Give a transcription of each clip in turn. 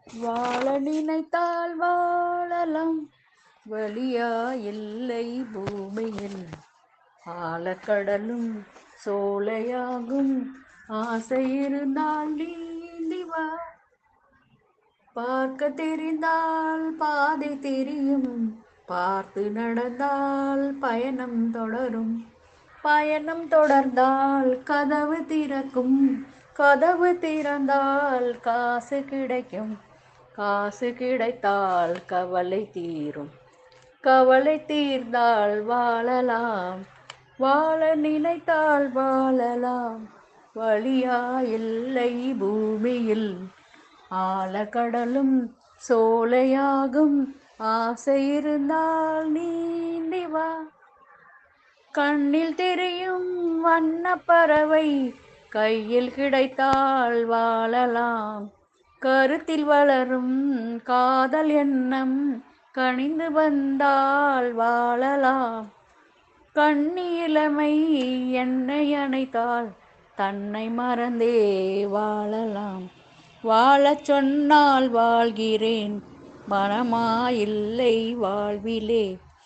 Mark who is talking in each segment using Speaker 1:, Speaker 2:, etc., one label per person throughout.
Speaker 1: வாழ நினைத்தால் வாழலாம் வழியா இல்லை பூமியில் ஆழக்கடலும் சோலையாகும் ஆசை இருந்தால் நீந்தி வா பார்க்க தெரிந்தால் பாதை தெரியும் பார்த்து நடந்தால் பயணம் தொடரும் பயணம் தொடர்ந்தால் கதவு திறக்கும் கதவு திறந்தால் காசு கிடைக்கும் காசு கிடைத்தால் கவலை தீரும் கவலை தீர்ந்தால் வாழலாம் வாழ நினைத்தால் வாழலாம் வழியா இல்லை பூமியில் ஆழக்கடலும் சோலையாகும் ஆசை இருந்தால் நீந்தி வா கண்ணில் தெரியும் வண்ண பறவை கையில் கிடைத்தால் வாழலாம் கருத்தில் வளரும் காதல் எண்ணம் கனிந்து வந்தால் வாழலாம் கண்ணி இளமை என்னை அணைத்தால் தன்னை மறந்தே வாழலாம் வாழச் சொன்னால் வாழ்கிறேன் மனமாயில்லை வாழ்விலே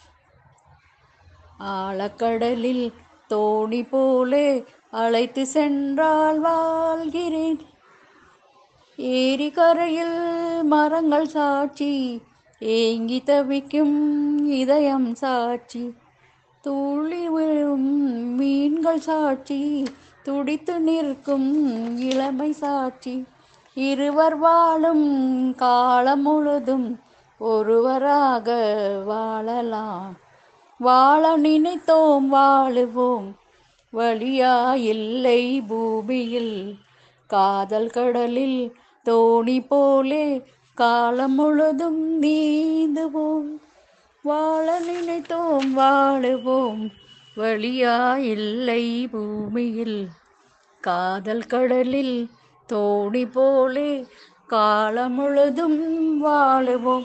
Speaker 1: ஆழக்கடலில் தோணி போலே அழைத்து சென்றால் வாழ்கிறேன் ஏரி கரையில் மரங்கள் சாட்சி ஏங்கி தவிக்கும் இதயம் சாட்சி துளி விழும் மீன்கள் சாட்சி துடித்து நிற்கும் இளமை சாட்சி இருவர் வாழும் காலம் முழுதும் ஒருவராக வாழலாம் வாழ நினைத்தோம் வாழுவோம் வழியா இல்லை பூமியில் காதல் கடலில் தோணி போலே காலம் முழுதும் நீந்துவோம் வாழ நினைத்தோம் வாழுவோம் வழியா இல்லை பூமியில் காதல் கடலில் தோணி போலே காலம் முழுதும் வாழுவோம்